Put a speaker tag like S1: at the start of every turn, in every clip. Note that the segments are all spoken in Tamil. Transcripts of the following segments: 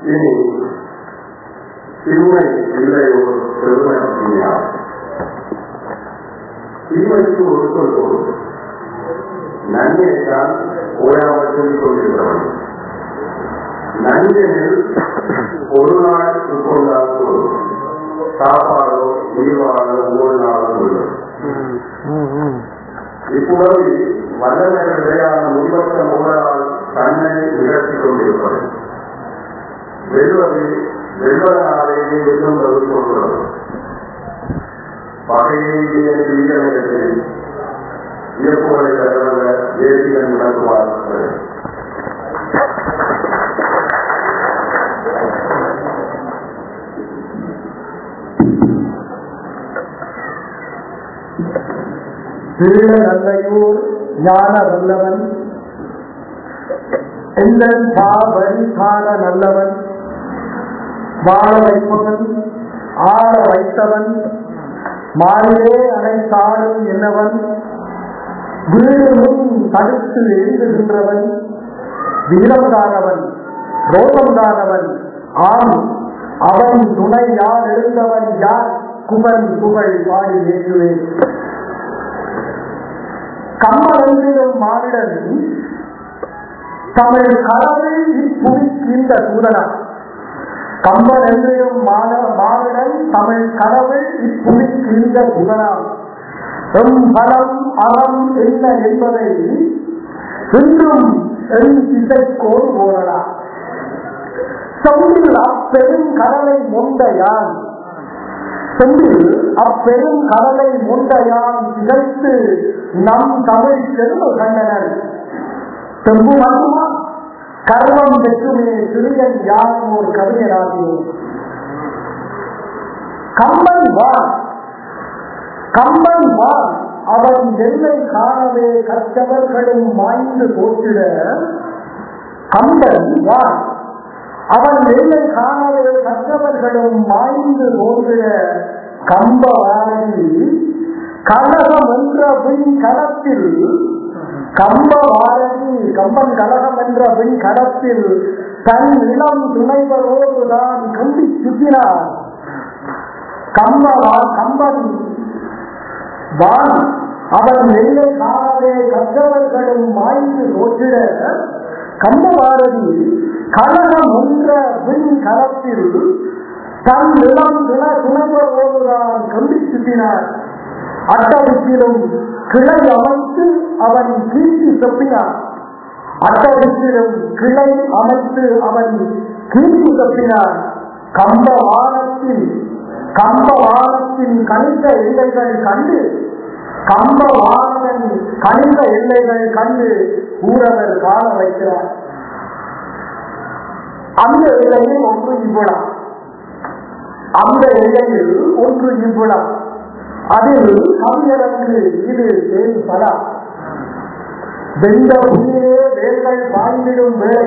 S1: இனி தீமை இல்லை ஒரு பெருமை தீமையார் தீமைக்கு ஒரு சொல் போதும் நன்மையைத்தான் ஓயாமல் சொல்லிக் கொண்டிருக்கிறவன் நன்மையில் ஒரு நாள் உட்கொண்டால் போதும் சாப்பாடோ நீர்வாழோ ஒரு நாள் சொல்லும் இப்புறவி வல்லமையான முன்பற்ற முகரால் தன்னை நிகழ்த்திக் கொண்டிருப்பது வெல்வது வெல்வதனாலேயே வெல்லும் பதில் கொள்கிறது பகையே தீயத்தில் இயக்குவதை தகவல தேசியம் நடத்துவார்கள்
S2: வீர நல்லையூர் ஞான வல்லவன் எங்கள் பாவரி காண நல்லவன் வாழ வைப்பவன் ஆள வைத்தவன் மாறிலே அனைத்தாடும் என்னவன் வீடு முன் தடுத்து எழுதுகின்றவன் வீரம்தானவன் ரோகம்தானவன் ஆம் அவன் துணை யார் எழுந்தவன் யார் குமன் புகழ் பாடி ஏற்றுவேன் கம்மலென்றிடும் மானிடன் தமிழ் கடவுள் இப்புவிக்கின்ற சூதனா கம்பன் என்றிடும் மானிடன் தமிழ் கடவுள் இப்புவிக்கின்ற சுதனாம் எம் பலம் அறம் என்ன என்பதை இன்றும் என் திசைக்கோடு போடலாம் செம்பில் அப்பெரும் கடலை மொண்ட யான் செம்பில் அப்பெரும் கடலை மொண்ட யான் திகைத்து நம் தமிழ் செருவு கண்டனர் செம்பு மட்டுமா கர்வம் பெற்றுமே சிறியன் யாரும் ஒரு கவிஞராகியோம் கம்பன் வான் கம்பன் வான் அவன் எல்லை காணவே கற்றவர்களும் மாய்ந்து போற்றிட கம்பன் வான் அவன் எல்லை காணவே கற்றவர்களும் மாய்ந்து போற்றிட கம்ப வாரி கழகம் என்ற விண் களத்தில் கம்ப வாரணி கம்பன் கழகம் என்ற விண் களத்தில் தன் இளம் துணைவரோடு தான் கம்பி சுற்றினார் கம்பவா கம்பன் வான் அவன் எல்லை காணவே கற்றவர்களும் மாய்ந்து தோற்றிட கம்பவாரதி கழகம் என்ற விண் களத்தில் தன் இளம் துண துணைவரோடுதான் கம்பி சுற்றினார் அட்டவிக்கிலும் கிளை அமைத்து அவன் கீர்த்தி செப்பினான் அட்டவிக்கிலும் கிளை அமைத்து அவன் கீர்த்தி செப்பினான் கம்ப வானத்தில் கம்ப வானத்தின் கணித எல்லைகள் கண்டு கம்ப வானவன் கணித எல்லைகள் கண்டு ஊரவர் காண வைக்கிறார் அந்த எல்லையில் ஒன்று இவ்விடம் அந்த எல்லையில் ஒன்று இவ்விடம் அதில் கவிஞருக்கு இது தேன் பலா வெந்த பூமியிலே வேர்கள் பாய்ந்திடும் வேலை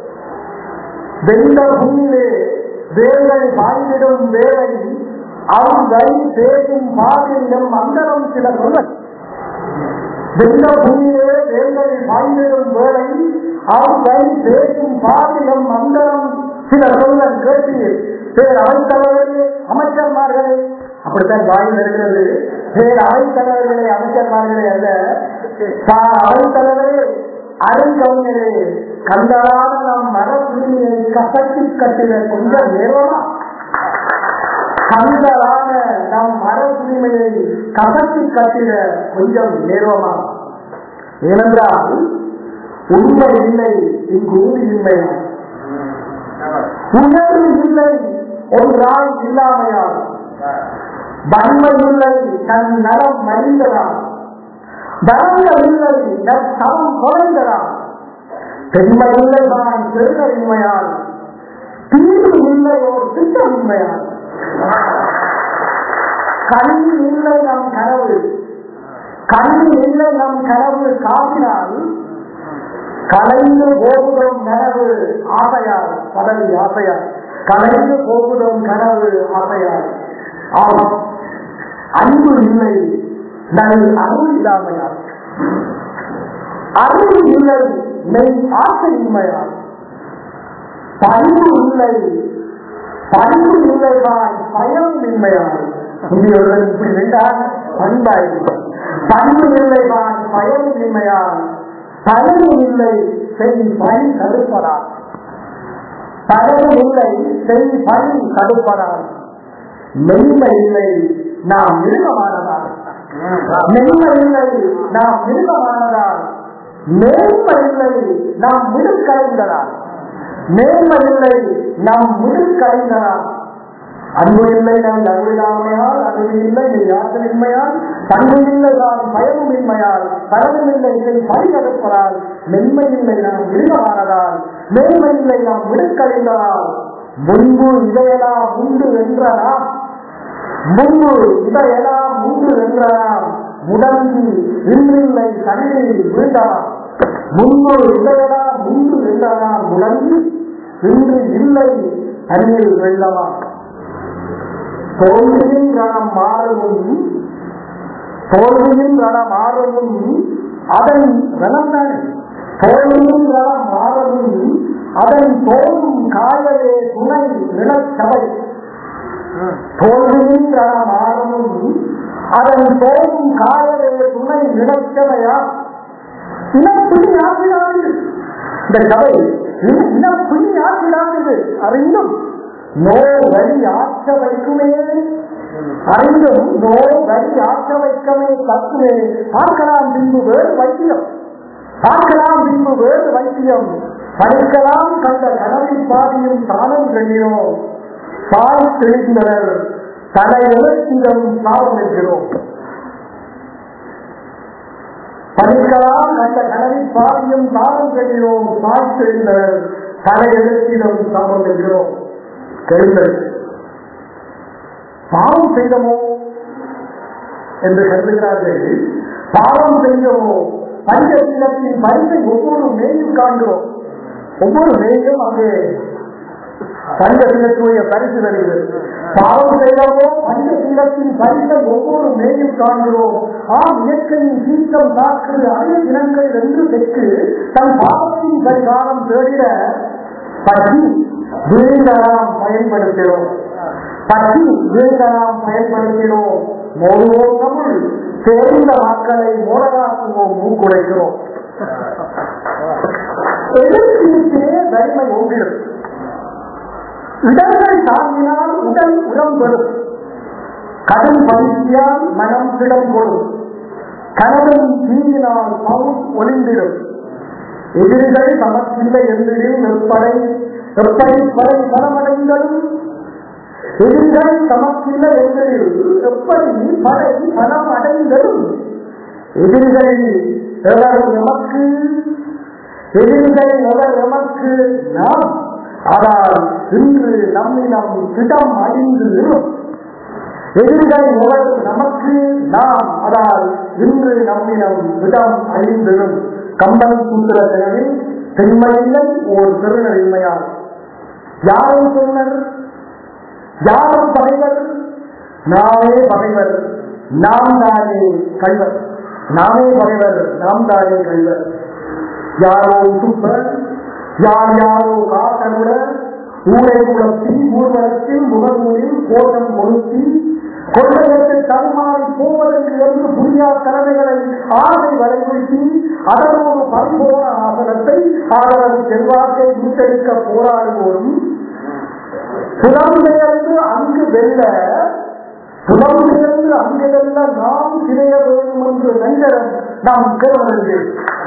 S2: வெந்த பூமியிலே வேர்கள் பாய்ந்திடும் வேலை அவை பேசும் பாதையிலும் மங்களம் சில சொல்ல வெந்த பூமியிலே வேர்கள் பாய்ந்திடும் வேலை அவை பேசும் பாதையிலும் மங்களம் சில சொல்ல கேட்டு பேர் அமைத்தவர்களே அமைச்சர்மார்களே அப்படித்தான் வாயில் இருக்கிறது பேர் அவைத்தலைவர்களே அமைச்சர்மார்களே அல்ல அவைத்தலைவரே அருங்கவிஞரே கண்டாத நம் மரபுரிமையை கசட்டி கட்டின கொஞ்சம் நேரமா கந்தலான நம் மரபுரிமையை கசட்டி கட்டின கொஞ்சம் நேர்வமா ஏனென்றால் உண்மை இல்லை இங்கு இல்லை உணர்வு இல்லை ஒன்றால் இல்லாமையால் வன்மை இல்லை தன் நலம் மறிந்ததாம் தரங்கள் இல்லை தன் தரம் குறைந்ததாம் பெண்மை இல்லை தான் பெருமையால் தீர்வு இல்லை ஒரு திட்டமின்மையால் கண்ணி இல்லை நம் கனவு கண்ணி இல்லை நம் கனவு காட்டினால் கலைந்து போகுதும் கனவு ஆசையால் பதவி ஆசையால் கலைந்து போகுதும் கனவு ஆசையால் ஆமாம் அன்பு இல்லை நல் அருள் இல்லாமையால் அருள் இல்லை மெய் ஆசை இன்மையால் பண்பு இல்லை பண்பு இல்லைதான் பயம் இன்மையால் முதியவர்கள் இப்படி நின்றால் பண்பாயிருக்கும் பண்பு இல்லைதான் பயம் இன்மையால் பலன் இல்லை செய் பணி தடுப்பதால் பலன் இல்லை செய் பணி தடுப்பதால் மென்மை இல்லை நாம் மிருகமானதால் மென்மை இல்லை நாம் மிருகமானதால் மேன்மை இல்லை நாம் மிடுக்கலைந்ததால் மேன்மை இல்லை நாம் மிடுக்கலைந்ததால் அன்பு இல்லை நம் அருளாமையால் அன்பு இல்லை நீ யாத்திரின்மையால் பண்பு இல்லை நான் பயமும் இன்மையால் பரவும் இல்லை இதை பரிகெடுப்பதால் மென்மை இல்லை நாம் மிருகமானதால் மேன்மை இல்லை நாம் மிடுக்கலைந்ததால் முன்பு இதையெல்லாம் உண்டு என்றால் முன்பு இதையெல்லாம் உண்டு என்றால் முடங்கி இன்றில்லை கண்ணீர் வீழ்ந்தாம் முன்பு இதையெல்லாம் உண்டு என்றால் முடங்கி இன்று இல்லை அருகில் வெள்ளவா தோல்வியின் ரணம் மாறவும் தோல்வியின் ரணம் மாறவும் அதன் ரணம் தானே தோல்வியின் ரணம் மாறவும் அதன் தோலும் காயவே துணை நிலச்சபை தோல்வியின் ரணம் மாறவும் அதன் தோலும் காயவே துணை நிலச்சபையா இனப்புலி ஆசிடாது இந்த கதை இனப்புலி ஆசிடாது அறிந்தும் நோ வழி ஆற்ற வைக்குமே அறிந்தும் நோ வழி ஆற்ற வைக்கமே தத்துவே பார்க்கலாம் பின்பு வேறு வைத்தியம் பார்க்கலாம் பின்பு வேறு வைத்தியம் படிக்கலாம் கண்ட கனவில் பாதியும் தானும் கண்ணினோம் பால் தெளிந்தனர் தலை எழுத்திடம் சாபம் என்கிறோம் படிக்கலாம் கண்ட கனவில் பாதியும் தானும் கண்ணினோம் பால் தெளிந்தனர் தலை எழுத்திடம் சாபம் என்கிறோம் கருங்கள் பாவம் செய்தமோ என்று கருதுகிறார்கள் பாவம் செய்தமோ பஞ்சசீலத்தின் பரிசை ஒவ்வொரு மேயும் காண்கிறோம் ஒவ்வொரு மேயும் அங்கே பஞ்சசீலத்துடைய பரிசு வருகிறது பாவம் செய்தமோ பஞ்சசீலத்தின் பரிசை ஒவ்வொரு மேயும் காண்கிறோம் ஆம் இயற்கையின் சீற்றம் தாக்கு அரிய தினங்கள் என்று பெற்று தன் பாவத்தின் பரிகாரம் தேடிட பற்றி வீழ்ந்தலாம் பயன்படுத்தினோம் பற்றி வீழ்ந்தலாம் பயன்படுத்தினோம் மோதுவோம் தமிழ் சேர்ந்த மக்களை மூடலாக்குவோம் மூக்குடைக்கிறோம் எதிர்ப்பிலே வலிமை ஓங்கிடும் இடங்கள் தாங்கினால் உடல் உரம் பெறும் கடும் பயிற்சியால் மனம் திடம் கொடும் கனவின் தீங்கினால் பவுன் ஒளிந்திடும் எதிரிகள் தமக்கில்லை என்றிடும் எப்படை எப்படி படை பலமடைந்ததும் எதிரிகள் தமக்கில்லை என்றில் எப்படி படை பலம் அடைந்ததும் எதிரிகள் எவர் எமக்கு எதிரிகள் எவர் எமக்கு நாம் ஆனால் இன்று நம்மிடம் திடம் அழிந்து எதிரிகள் எவர் நமக்கு நாம் அதால் இன்று நம்மிடம் திடம் அழிந்திடும் கம்பன் சூத்திர தினவில் பெண்மையில்லை ஓர் திருநெல்மையால் யாரும் சொன்னர் யாரும் பகைவர் நாமே பகைவர் நாம் தானே கல்வர் நாமே பகைவர் நாம் தானே கல்வர் யாரோ துப்பர் யார் யாரோ காத்தருட ஊரை குளத்தி ஊர்வலத்தில் முகநூலில் கோஷம் கொளுத்தி கொள்ளையத்தை தடுமாறி போவதற்கு என்று புரியா தலைமைகளை ஆசை வரைவுறுத்தி அதனோடு பரிபோன ஆசனத்தை அவரது செல்வாக்கை மீட்டெடுக்க போராடுவோரும் புலம்பெயர்ந்து அங்கு வெல்ல புலம்பெயர்ந்து அங்கு வெல்ல நாம் சிறைய வேண்டும் என்று நஞ்சரம் நாம் கேள்வர்கள்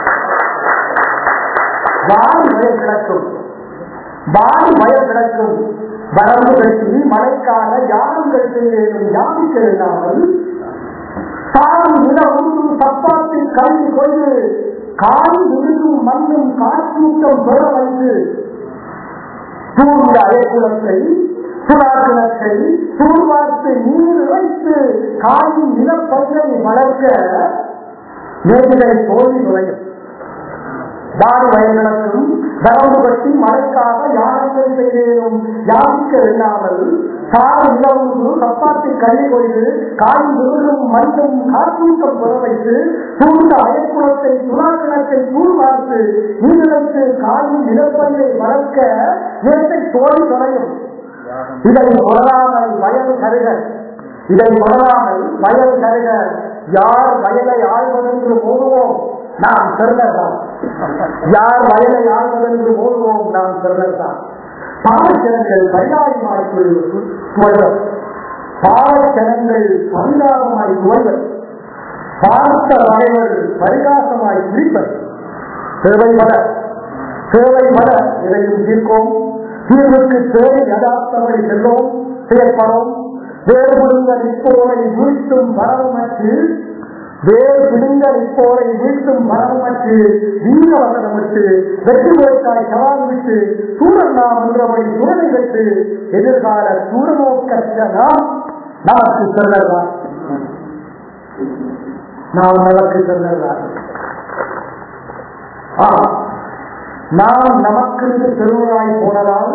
S2: வாரி வயல் கிடக்கும் வாரி வயல் கிடக்கும் வரம்பு கட்டி மழைக்காக யாருங்கள் செய்யும் யாமிக்கள் இல்லாமல் தாம் நில உண்டு சப்பாத்தில் கல்வி கொண்டு கால் விழுதும் மண்ணும் காற்றூட்டம் பெற வைத்து தூர்ந்த அயக்குளத்தை சுறாக்குளத்தை தூர்வார்த்து நீர் இறைத்து காயின் நிலப்பகுதியை வளர்க்க மேல்களை தோல்வி நுழையும் வாரி வயல்களுக்கும் வரம்பு கட்டி மழைக்காக யாருங்கள் செய்தேனும் யாமிக்க எண்ணாமல் சாறு இளவுந்து சப்பாத்தி கறி கொய்து காய் விருதும் மண்ணும் காற்றூட்டம் பெற வைத்து சூழ்ந்த அயற்குளத்தை துணாக்கிணத்தை தூர் பார்த்து நீரிழத்து காயும் இழப்பையை வளர்க்க இயற்கை தோழி தொலையும் இதை தொடராமல் வயல் கருக இதை தொடராமல் வயல் கருக யார் வயலை ஆழ்வதென்று மோதுவோம் நாம் சிறந்ததான் யார் வயலை ஆழ்வதென்று மோதுவோம் நாம் சிறந்ததான் பாவச்சனங்கள் பரிதாபமாய் துவழ்வர் பாவச்சனங்கள் பரிதாபமாய் துவழ்வர் பார்த்த வகைகள் பரிகாசமாய் பிரிப்பர் சேவை மத சேவை மத இதையும் தீர்க்கும் தீர்வுக்கு தேவை யதார்த்தமடி செல்வோம் செயற்படும் வேறுபடுங்க இப்போரை வீழ்த்தும் பரவமற்று வேறு பிடுங்க இப்போரை வீழ்த்தும் பரவமற்று வீர வசனமிட்டு வெற்றி வேட்டாய் சவால் விட்டு சூழல் நாம் என்றபடி சுரனை விட்டு எதிர்கால சூழநோக்கற்ற நாம் நமக்கு செல்லலாம் நாம் நமக்கு செல்லலாம் ஆ நாம் நமக்கு செல்வராய் போனதால்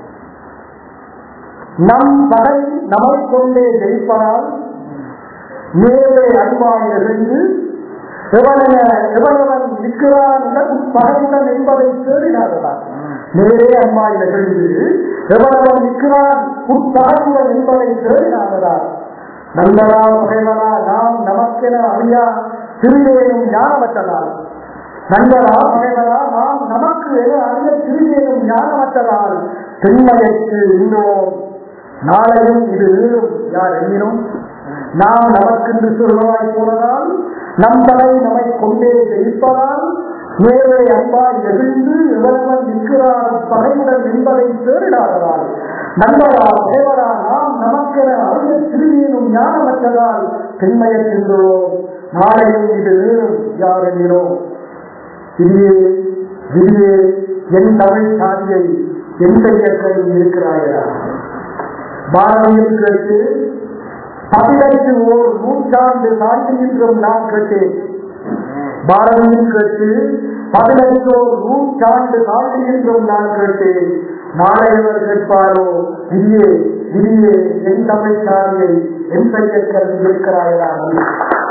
S2: நம் படை நம்மை கொண்டே ஜெயிப்பதால் மேலே அன்பாய் நிகழ்ந்து எவனென எவனவன் நிற்கிறான் பகையுடன் என்பதை தேடினார்களாம் நேரே அன்பாய் நிகழ்ந்து எவனவன் நிற்கிறான் உட்பகையுடன் என்பதை தேடினார்களாம் நல்லதா பகைவனா நாம் நமக்கென அறியா சிறிதேனும் ஞானமற்றதால் நண்பரா பகைவரா நாம் நமக்கு என அறிய சிறிதேனும் ஞானமற்றதால் பெண்மையற்கு இன்னோம் நாளையும் இது வீழும் யார் எண்ணினோம் நாம் நமக்கென்று சொல்வதாய் போனதால் நம் தலை நம்மை கொண்டே ஜெயிப்பதால் மேலே அன்பாய் நெகிழ்ந்து எவரவன் நிற்கிறார் பகையுடன் என்பதை தேடிடாததால் நண்பரா தேவரா நாம் நமக்கென அறிய சிறுமியினும் ஞானமற்றதால் பெண்மையற்கின்றோம் நாளையும் இது வீழும் யார் எண்ணினோம் விதியே விதியே என் தமிழ் சாதியை எந்த இயற்கையில் இருக்கிறாயா பாரதியில் கேட்டு தமிழருக்கு ஓர் நூற்றாண்டு தாண்டி நின்றும் நான் கேட்டேன் பாரதியில் கேட்டு தமிழருக்கு ஓர் நூற்றாண்டு தாண்டி நின்றும் நான் கேட்டேன் நாளையவர் கேட்பாரோ விதியே விதியே என் தமிழ் சாதியை எந்த இயற்கையில் இருக்கிறாயா